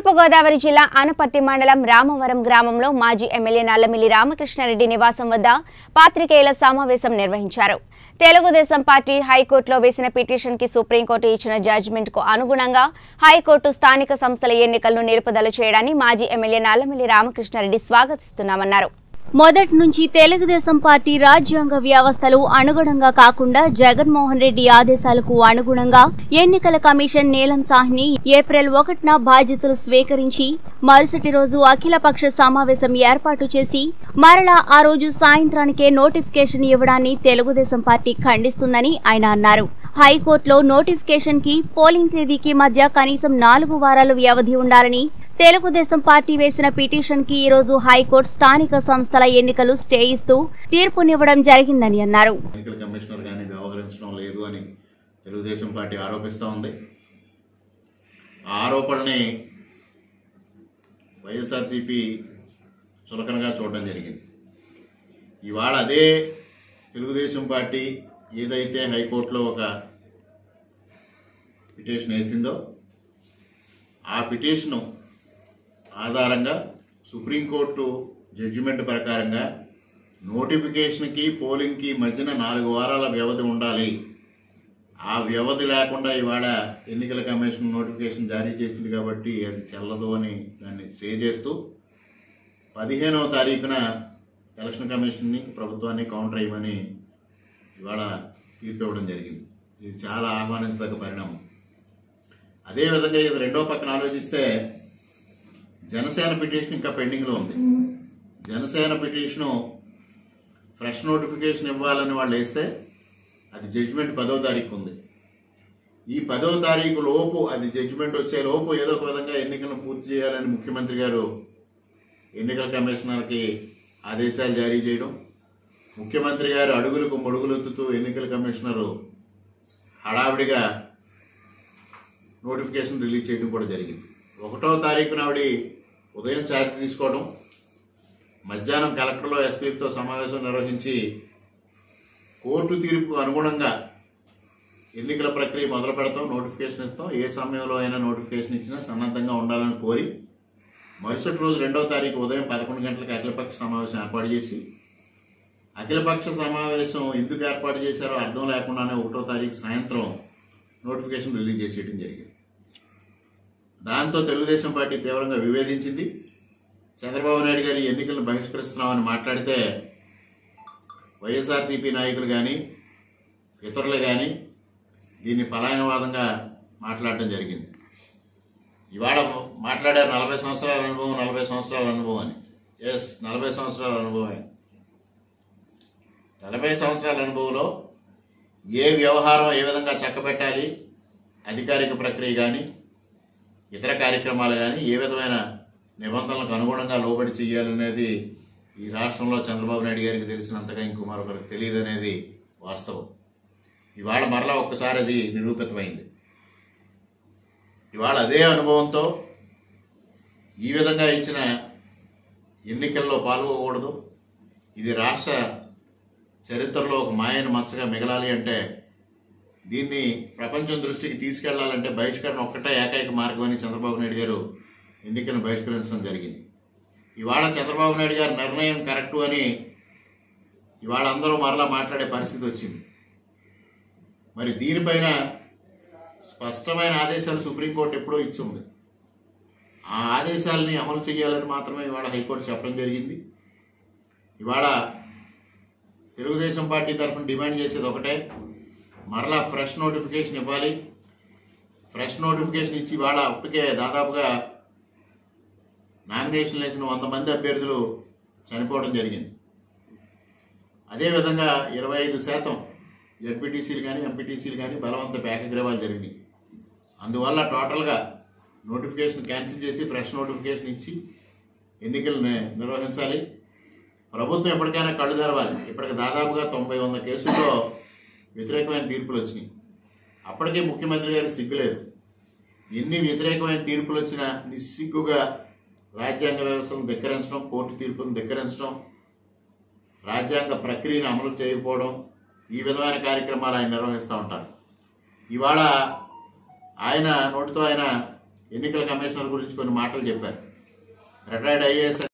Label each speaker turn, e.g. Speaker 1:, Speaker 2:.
Speaker 1: తూర్పుగోదావరి జిల్లా ఆనపర్తి మండలం రామవరం గ్రామంలో మాజీ ఎమ్మెల్యే నల్లమిల్లి రామకృష్ణారెడ్డి నివాసం వద్ద పాత్రికేయుల సమావేశం నిర్వహించారు తెలుగుదేశం పార్టీ హైకోర్టులో వేసిన పిటిషన్ కి సుప్రీంకోర్టు ఇచ్చిన జడ్జిమెంట్ కు అనుగుణంగా హైకోర్టు స్థానిక సంస్థల ఎన్నికలను నిలుపుదల చేయడాన్ని మాజీ ఎమ్మెల్యే నల్లమిల్లి రామకృష్ణారెడ్డి స్వాగతిస్తున్నామన్నారు మొదటి నుంచి తెలుగుదేశం పార్టీ రాజ్యాంగ వ్యవస్థలు అనుగుణంగా కాకుండా జగన్మోహన్ రెడ్డి ఆదేశాలకు అనుగుణంగా ఎన్నికల కమిషన్ నీలం సాహ్ని ఏప్రిల్ ఒకటిన బాధ్యతలు స్వీకరించి మరుసటి రోజు అఖిలపక్ష సమావేశం ఏర్పాటు చేసి మరలా ఆ రోజు సాయంత్రానికే నోటిఫికేషన్ ఇవ్వడాన్ని తెలుగుదేశం పార్టీ ఖండిస్తుందని ఆయన అన్నారు హైకోర్టులో నోటిఫికేషన్ కి పోలింగ్ తేదీకి మధ్య కనీసం నాలుగు వారాల వ్యవధి ఉండాలని తెలుగుదేశం పార్టీ వేసిన పిటిషన్ కి ఈ రోజు హైకోర్టు స్థానిక సంస్థల ఎన్నికలు స్టే ఇస్తూ తీర్పునివ్వడం జరిగిందని అన్నారు
Speaker 2: ఎన్నికల కమిషనర్ కానీ వ్యవహరించడం లేదు అని తెలుగుదేశం పార్టీ ఆరోపిస్తూ ఉంది ఆ ఆరోపణని వైఎస్ఆర్సీపీ చులకనగా చూడడం జరిగింది ఇవాళ అదే తెలుగుదేశం పార్టీ ఏదైతే హైకోర్టులో ఒక పిటిషన్ వేసిందో ఆ పిటిషను ఆధారంగా సుప్రీంకోర్టు జడ్జిమెంట్ ప్రకారంగా నోటిఫికేషన్కి పోలింగ్కి మధ్యన నాలుగు వారాల వ్యవధి ఉండాలి ఆ వ్యవధి లేకుండా ఇవాళ ఎన్నికల కమిషన్ నోటిఫికేషన్ జారీ చేసింది కాబట్టి అది చెల్లదు అని దాన్ని స్టే చేస్తూ పదిహేనవ తారీఖున ఎలక్షన్ కమిషన్ని ప్రభుత్వాన్ని కౌంటర్ అయ్యమని ఇవాళ తీర్పు ఇవ్వడం జరిగింది ఇది చాలా ఆహ్వానించదగ్గ పరిణామం అదేవిధంగా ఇది రెండో పక్కన ఆలోచిస్తే జనసేన పిటిషన్ ఇంకా పెండింగ్లో ఉంది జనసేన పిటిషను ఫ్రెష్ నోటిఫికేషన్ ఇవ్వాలని వాళ్ళు వేస్తే అది జడ్జిమెంట్ పదో తారీఖు ఉంది ఈ పదో తారీఖు లోపు అది జడ్జిమెంట్ వచ్చే లోపు ఏదో ఒక విధంగా ఎన్నికలను పూర్తి చేయాలని ముఖ్యమంత్రి గారు ఎన్నికల కమిషనర్కి ఆదేశాలు జారీ చేయడం ముఖ్యమంత్రి గారు అడుగులకు మొడుగులెత్తుతూ ఎన్నికల కమిషనరు హడావిడిగా నోటిఫికేషన్ రిలీజ్ చేయడం కూడా జరిగింది ఒకటో తారీఖున ఆవిడ ఉదయం ఛార్జ్ తీసుకోవడం మధ్యాహ్నం కలెక్టర్లో ఎస్పీలతో సమావేశం నిర్వహించి కోర్టు తీర్పుకు అనుగుణంగా ఎన్నికల ప్రక్రియ మొదలు పెడతాం నోటిఫికేషన్ ఇస్తాం ఏ సమయంలో అయినా నోటిఫికేషన్ ఇచ్చినా సన్నద్ధంగా ఉండాలని కోరి మరుసటి రోజు రెండవ తారీఖు ఉదయం పదకొండు గంటలకు అఖిలపక్ష సమావేశం ఏర్పాటు చేసి అఖిలపక్ష సమావేశం ఎందుకు ఏర్పాటు చేశారో అర్థం లేకుండానే ఒకటో తారీఖు సాయంత్రం నోటిఫికేషన్ రిలీజ్ చేసేయడం జరిగింది దాంతో తెలుగుదేశం పార్టీ తీవ్రంగా వివేదించింది చంద్రబాబు నాయుడు గారు ఈ ఎన్నికలను బహిష్కరిస్తున్నామని మాట్లాడితే వైఎస్ఆర్సీపీ నాయకులు కానీ ఇతరులు కానీ దీన్ని పలాయనవాదంగా మాట్లాడడం జరిగింది ఇవాళ మాట్లాడారు నలభై సంవత్సరాల అనుభవం నలభై సంవత్సరాల అనుభవం అని ఎస్ నలభై సంవత్సరాల అనుభవమే నలభై సంవత్సరాల అనుభవంలో ఏ వ్యవహారం ఏ విధంగా చక్కబెట్టాలి అధికారిక ప్రక్రియ కానీ ఇతర కార్యక్రమాలు కానీ ఏ విధమైన నిబంధనలకు అనుగుణంగా లోబడి చేయాలనేది ఈ రాష్ట్రంలో చంద్రబాబు నాయుడు గారికి తెలిసినంతగా ఇంకో మరొకరికి తెలియదు అనేది వాస్తవం ఇవాళ మరలా ఒక్కసారి అది నిరూపితమైంది ఇవాళ అదే అనుభవంతో ఈ విధంగా ఇచ్చిన ఎన్నికల్లో పాల్గొకూడదు ఇది రాష్ట్ర చరిత్రలో ఒక మాయను మచ్చగా మిగలాలి అంటే దీన్ని ప్రపంచం దృష్టికి తీసుకెళ్లాలంటే బహిష్కరణ ఒక్కటే ఏకైక మార్గం అని చంద్రబాబు నాయుడు గారు ఎన్నికలను బహిష్కరించడం జరిగింది ఇవాళ చంద్రబాబు నాయుడు గారి నిర్ణయం కరెక్టు అని ఇవాళ అందరూ మరలా మాట్లాడే పరిస్థితి వచ్చింది మరి దీనిపైన స్పష్టమైన ఆదేశాలు సుప్రీంకోర్టు ఎప్పుడో ఇచ్చి ఉంది ఆ ఆదేశాలని అమలు చేయాలని మాత్రమే ఇవాళ హైకోర్టు చెప్పడం జరిగింది ఇవాళ తెలుగుదేశం పార్టీ తరఫున డిమాండ్ చేసేది ఒకటే మరలా ఫ్రెష్ నోటిఫికేషన్ ఇవ్వాలి ఫ్రెష్ నోటిఫికేషన్ ఇచ్చి ఇవాళ అప్పటికే దాదాపుగా నామినేషన్లు వేసిన వంద మంది అభ్యర్థులు చనిపోవడం జరిగింది అదేవిధంగా ఇరవై ఐదు శాతం జడ్పీటీసీలు కానీ ఎంపీటీసీలు కానీ బలవంత ఏకగ్రీవాలు జరిగినాయి అందువల్ల టోటల్గా నోటిఫికేషన్ క్యాన్సిల్ చేసి ఫ్రెష్ నోటిఫికేషన్ ఇచ్చి ఎన్నికలు ని- నిర్వహించాలి ప్రభుత్వం ఎప్పటికైనా కళ్ళు తెరవాలి ఇప్పటికి దాదాపుగా తొంభై వంద కేసుల్లో వ్యతిరేకమైన తీర్పులు వచ్చినాయి అప్పటికే ముఖ్యమంత్రి గారికి సిగ్గులేదు ఎన్ని వ్యతిరేకమైన తీర్పులు వచ్చినా నిస్సిగ్గుగా రాజ్యాంగ వ్యవస్థను ధిక్కరించడం కోర్టు తీర్పును ధిక్కరించడం రాజ్యాంగ ప్రక్రియను అమలు చేయకపోవడం ఈ విధమైన కార్యక్రమాలు ఆయన నిర్వహిస్తూ ఉంటారు ఇవాళ ఆయన నోటితో ఆయన ఎన్నికల కమిషనర్ గురించి కొన్ని మాటలు చెప్పారు రిటైర్డ్ ఐఏఎస్